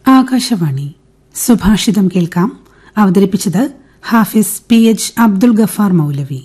ആകാശവാണി സുഭാഷിതം കേൾക്കാം അവതരിപ്പിച്ചത് ഹാഫിസ് പി എച്ച് അബ്ദുൽ ഗഫാർ മൌലവി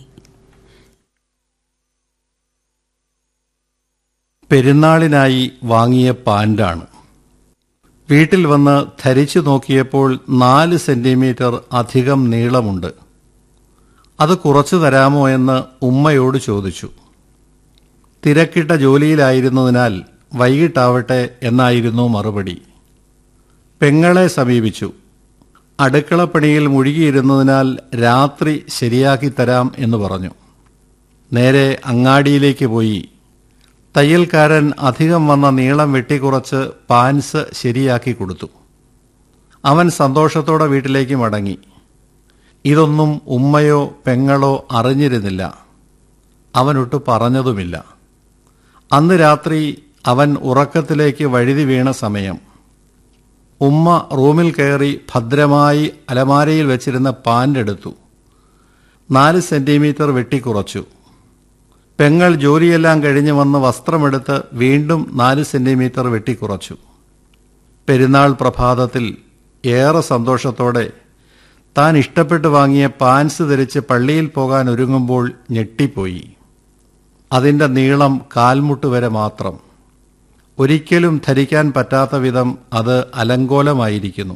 പെരുന്നാളിനായി വാങ്ങിയ പാന്റാണ് വീട്ടിൽ വന്ന് ധരിച്ചു നോക്കിയപ്പോൾ നാല് സെന്റിമീറ്റർ അധികം നീളമുണ്ട് അത് കുറച്ചു തരാമോ എന്ന് ഉമ്മയോട് ചോദിച്ചു തിരക്കിട്ട ജോലിയിലായിരുന്നതിനാൽ വൈകിട്ടാവട്ടെ എന്നായിരുന്നു മറുപടി പെങ്ങളെ സമീപിച്ചു അടുക്കളപ്പണിയിൽ മുഴുകിയിരുന്നതിനാൽ രാത്രി ശരിയാക്കി തരാം എന്ന് പറഞ്ഞു നേരെ അങ്ങാടിയിലേക്ക് പോയി തയ്യൽക്കാരൻ അധികം വന്ന നീളം വെട്ടിക്കുറച്ച് പാൻസ് ശരിയാക്കി കൊടുത്തു അവൻ സന്തോഷത്തോടെ വീട്ടിലേക്ക് മടങ്ങി ഇതൊന്നും ഉമ്മയോ പെങ്ങളോ അറിഞ്ഞിരുന്നില്ല അവനൊട്ട് പറഞ്ഞതുമില്ല അന്ന് രാത്രി അവൻ ഉറക്കത്തിലേക്ക് വഴുതി വീണ സമയം ഉമ്മ റൂമിൽ കയറി ഭദ്രമായി അലമാരയിൽ വെച്ചിരുന്ന പാൻ്റ് എടുത്തു നാല് സെന്റിമീറ്റർ വെട്ടിക്കുറച്ചു പെങ്ങൾ ജോലിയെല്ലാം കഴിഞ്ഞ് വന്ന് വസ്ത്രമെടുത്ത് വീണ്ടും നാല് സെന്റിമീറ്റർ വെട്ടിക്കുറച്ചു പെരുന്നാൾ പ്രഭാതത്തിൽ ഏറെ സന്തോഷത്തോടെ താൻ ഇഷ്ടപ്പെട്ട് വാങ്ങിയ പാൻസ് ധരിച്ച് പള്ളിയിൽ പോകാൻ ഒരുങ്ങുമ്പോൾ ഞെട്ടിപ്പോയി അതിൻ്റെ നീളം കാൽമുട്ട് വരെ മാത്രം ഒരിക്കലും ധരിക്കാൻ പറ്റാത്ത വിധം അത് അലങ്കോലമായിരിക്കുന്നു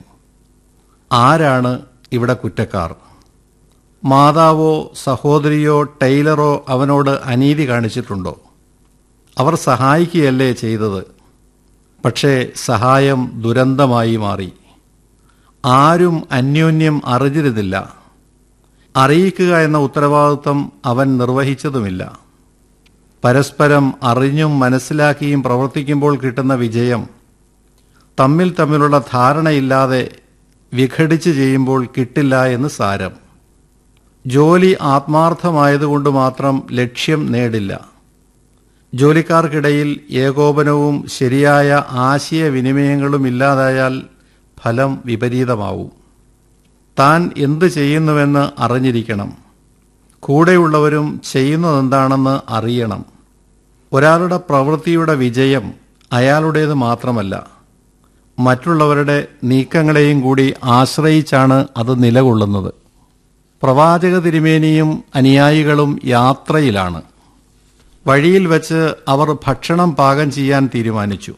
ആരാണ് ഇവിടെ കുറ്റക്കാർ മാതാവോ സഹോദരിയോ ടൈലറോ അവനോട് അനീതി കാണിച്ചിട്ടുണ്ടോ അവർ സഹായിക്കുകയല്ലേ ചെയ്തത് പക്ഷേ സഹായം ദുരന്തമായി മാറി ആരും അന്യോന്യം അറിഞ്ഞിരുന്നില്ല അറിയിക്കുക എന്ന ഉത്തരവാദിത്വം അവൻ നിർവഹിച്ചതുമില്ല പരസ്പരം അറിഞ്ഞും മനസ്സിലാക്കിയും പ്രവർത്തിക്കുമ്പോൾ കിട്ടുന്ന വിജയം തമ്മിൽ തമ്മിലുള്ള ധാരണയില്ലാതെ വിഘടിച്ച് ചെയ്യുമ്പോൾ കിട്ടില്ല എന്ന് സാരം ജോലി ആത്മാർത്ഥമായതുകൊണ്ട് മാത്രം ലക്ഷ്യം നേടില്ല ജോലിക്കാർക്കിടയിൽ ഏകോപനവും ശരിയായ ആശയവിനിമയങ്ങളും ഇല്ലാതായാൽ ഫലം വിപരീതമാവും താൻ എന്ത് ചെയ്യുന്നുവെന്ന് അറിഞ്ഞിരിക്കണം കൂടെയുള്ളവരും ചെയ്യുന്നതെന്താണെന്ന് അറിയണം ഒരാളുടെ പ്രവൃത്തിയുടെ വിജയം അയാളുടേത് മാത്രമല്ല മറ്റുള്ളവരുടെ നീക്കങ്ങളെയും കൂടി ആശ്രയിച്ചാണ് അത് നിലകൊള്ളുന്നത് പ്രവാചക തിരുമേനിയും അനുയായികളും യാത്രയിലാണ് വഴിയിൽ വച്ച് അവർ ഭക്ഷണം പാകം ചെയ്യാൻ തീരുമാനിച്ചു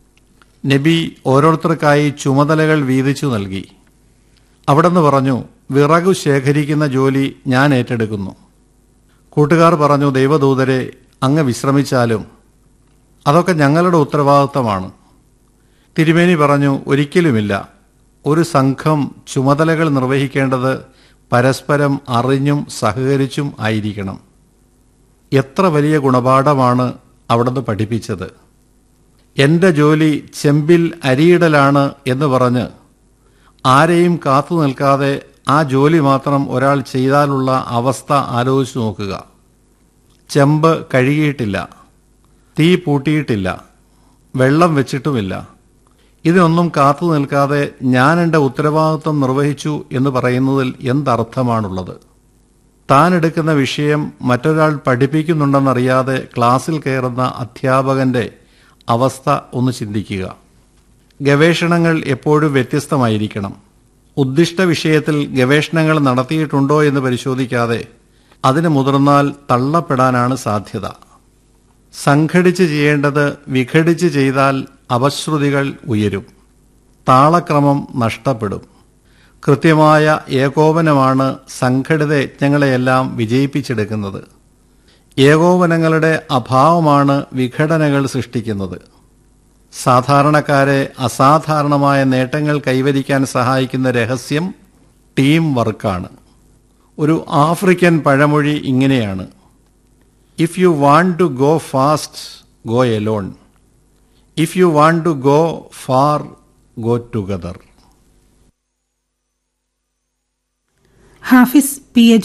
നബി ഓരോരുത്തർക്കായി ചുമതലകൾ വീതിച്ചു നൽകി അവിടെന്ന് പറഞ്ഞു വിറകു ശേഖരിക്കുന്ന ജോലി ഞാൻ ഏറ്റെടുക്കുന്നു കൂട്ടുകാർ പറഞ്ഞു ദൈവദൂതരെ അങ്ങ് വിശ്രമിച്ചാലും അതൊക്കെ ഞങ്ങളുടെ ഉത്തരവാദിത്തമാണ് തിരുമേനി പറഞ്ഞു ഒരിക്കലുമില്ല ഒരു സംഘം ചുമതലകൾ നിർവഹിക്കേണ്ടത് പരസ്പരം അറിഞ്ഞും സഹകരിച്ചും ആയിരിക്കണം എത്ര വലിയ ഗുണപാഠമാണ് അവിടുന്ന് പഠിപ്പിച്ചത് എൻ്റെ ജോലി ചെമ്പിൽ അരിയിടലാണ് എന്ന് പറഞ്ഞ് ആരെയും കാത്തു നിൽക്കാതെ ആ ജോലി മാത്രം ഒരാൾ ചെയ്താലുള്ള അവസ്ഥ ആലോചിച്ചു നോക്കുക ചെമ്പ് കഴുകിയിട്ടില്ല തീ പൂട്ടിയിട്ടില്ല വെള്ളം വെച്ചിട്ടുമില്ല ഇതിനൊന്നും കാത്തു നിൽക്കാതെ ഞാൻ എൻ്റെ ഉത്തരവാദിത്വം നിർവഹിച്ചു എന്ന് പറയുന്നതിൽ എന്തർത്ഥമാണുള്ളത് താൻ എടുക്കുന്ന വിഷയം മറ്റൊരാൾ പഠിപ്പിക്കുന്നുണ്ടെന്നറിയാതെ ക്ലാസ്സിൽ കയറുന്ന അധ്യാപകന്റെ അവസ്ഥ ഒന്ന് ചിന്തിക്കുക ഗവേഷണങ്ങൾ എപ്പോഴും വ്യത്യസ്തമായിരിക്കണം ഉദ്ദിഷ്ട വിഷയത്തിൽ ഗവേഷണങ്ങൾ നടത്തിയിട്ടുണ്ടോ എന്ന് പരിശോധിക്കാതെ അതിന് മുതിർന്നാൽ തള്ളപ്പെടാനാണ് സാധ്യത സംഘടിച്ച് ചെയ്യേണ്ടത് വിഘടിച്ച് ചെയ്താൽ അപശ്രുതികൾ ഉയരും താളക്രമം നഷ്ടപ്പെടും കൃത്യമായ ഏകോപനമാണ് സംഘടിത യജ്ഞങ്ങളെയെല്ലാം വിജയിപ്പിച്ചെടുക്കുന്നത് ഏകോപനങ്ങളുടെ അഭാവമാണ് വിഘടനകൾ സൃഷ്ടിക്കുന്നത് സാധാരണക്കാരെ അസാധാരണമായ നേട്ടങ്ങൾ കൈവരിക്കാൻ സഹായിക്കുന്ന രഹസ്യം ടീം വർക്കാണ് ഒരു ആഫ്രിക്കൻ പഴമൊഴി ഇങ്ങനെയാണ് if you want to go fast go alone if you want to go far go together Hafiz P H